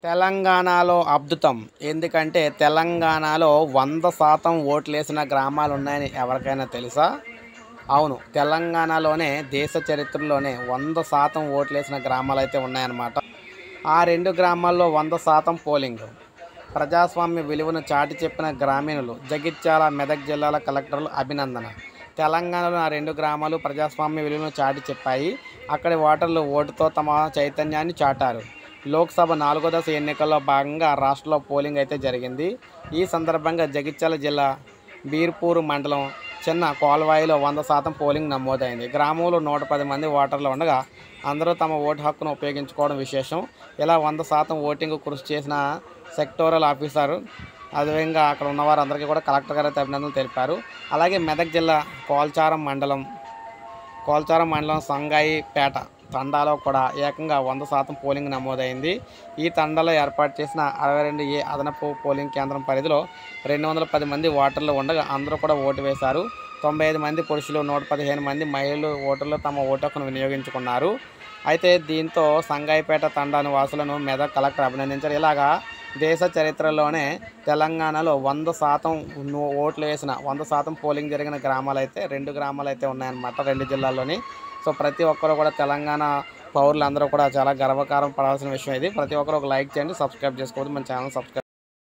తెలంగాణలో అద్భుతం ఎందుకంటే తెలంగాణలో వంద శాతం ఓట్లేసిన గ్రామాలు ఉన్నాయని ఎవరికైనా తెలుసా అవును తెలంగాణలోనే దేశ చరిత్రలోనే వంద శాతం ఓట్లేసిన గ్రామాలు అయితే ఉన్నాయన్నమాట ఆ రెండు గ్రామాల్లో వంద శాతం పోలింగ్ ప్రజాస్వామ్య విలువను చాటి చెప్పిన గ్రామీణులు జగిత్యాల మెదక్ జిల్లాల కలెక్టర్లు అభినందన తెలంగాణలో ఆ రెండు గ్రామాలు ప్రజాస్వామ్య విలువను చాటి చెప్పాయి అక్కడి ఓటర్లు ఓటుతో తమ చైతన్యాన్ని చాటారు లోక్సభ నాలుగో దశ ఎన్నికల్లో భాగంగా రాష్ట్రంలో పోలింగ్ అయితే జరిగింది ఈ సందర్భంగా జగిత్యాల జిల్లా బీర్పూర్ మండలం చిన్న కోల్వాయిలో వంద శాతం పోలింగ్ నమోదైంది గ్రామంలో నూట పది మంది ఓటర్లు ఉండగా అందరూ తమ ఓటు హక్కును ఉపయోగించుకోవడం విశేషం ఇలా వంద శాతం ఓటింగ్ కృషి చేసిన సెక్టోరల్ ఆఫీసర్ అదేవిధంగా అక్కడ ఉన్న వారందరికీ కూడా కలెక్టర్ గారు అయితే అభినందనలు తెలిపారు అలాగే మెదక్ జిల్లా కోల్చారం మండలం కోల్చారం మండలం సంగాయిపేట తండాలో కూడా ఏకంగా వంద శాతం పోలింగ్ నమోదైంది ఈ తండాలో ఏర్పాటు చేసిన అరవై రెండు ఏ అదనపు పోలింగ్ కేంద్రం పరిధిలో రెండు వందల పది మంది ఓటర్లు ఉండగా అందరూ కూడా ఓటు వేశారు తొంభై ఐదు మంది పురుషులు నూట పదిహేను మంది మహిళలు ఓటర్లు తమ ఓటు హక్కును వినియోగించుకున్నారు అయితే దీంతో సంగాయిపేట తండా నివాసులను మెదక్ కలెక్టర్ అభినందించారు ఇలాగా దేశ చరిత్రలోనే తెలంగాణలో వంద శాతం ను- ఓట్లు వేసిన వంద శాతం పోలింగ్ జరిగిన గ్రామాలు అయితే రెండు గ్రామాలు అయితే ఉన్నాయన్నమాట రెండు జిల్లాల్లోని సో ప్రతి ఒక్కరు కూడా తెలంగాణ పౌరులందరూ కూడా చాలా గర్వకారం పడాల్సిన విషయం ఇది ప్రతి ఒక్కరు ఒక లైక్ చేయండి సబ్స్క్రైబ్ చేసుకోవద్దు మన ఛానల్ సబ్స్క్రైబ్